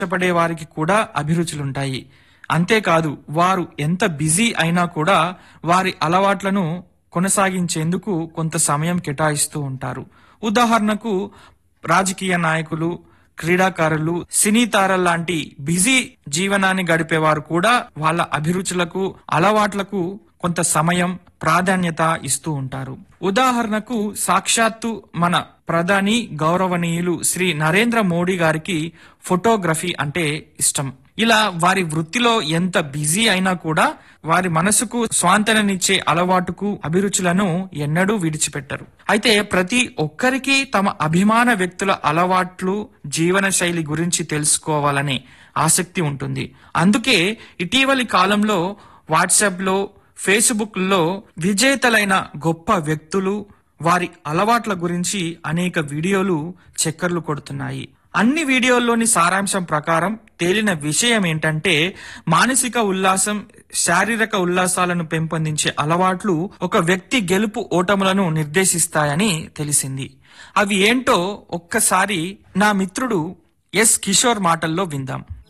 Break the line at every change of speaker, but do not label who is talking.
ఇష్టపడే వారికి కూడా అభిరుచులుంటాయి అంతేకాదు వారు ఎంత బిజీ అయినా కూడా వారి అలవాట్లను కొనసాగించేందుకు కొంత సమయం కేటాయిస్తూ ఉంటారు ఉదాహరణకు రాజకీయ నాయకులు క్రీడాకారులు సినీ తారల్ లాంటి బిజీ జీవనాన్ని గడిపేవారు కూడా వాళ్ళ అభిరుచులకు అలవాట్లకు కొంత సమయం ప్రాధాన్యత ఇస్తూ ఉంటారు ఉదాహరణకు సాక్షాత్తు మన ప్రధాని గౌరవనీయులు శ్రీ నరేంద్ర మోడీ గారికి ఫోటోగ్రఫీ అంటే ఇష్టం ఇలా వారి వృత్తిలో ఎంత బిజీ అయినా కూడా వారి మనసుకు స్వాంతననిచ్చే అలవాటుకు అభిరుచులను ఎన్నడూ విడిచిపెట్టరు అయితే ప్రతి ఒక్కరికి తమ అభిమాన వ్యక్తుల అలవాట్లు జీవన శైలి గురించి తెలుసుకోవాలనే ఆసక్తి ఉంటుంది అందుకే ఇటీవలి కాలంలో వాట్సాప్ లో ఫేస్బుక్ లో విజేతలైన గొప్ప వ్యక్తులు వారి అలవాట్ల గురించి అనేక వీడియోలు చక్కర్లు కొడుతున్నాయి అన్ని వీడియోల్లోని సారాంశం ప్రకారం తేలిన విషయం ఏంటంటే మానసిక ఉల్లాసం శారీరక ఉల్లాసాలను పెంపొందించే అలవాట్లు ఒక వ్యక్తి గెలుపు ఓటములను నిర్దేశిస్తాయని తెలిసింది అవి ఏంటో ఒక్కసారి నా మిత్రుడు ఎస్ కిషోర్ మాటల్లో విందాం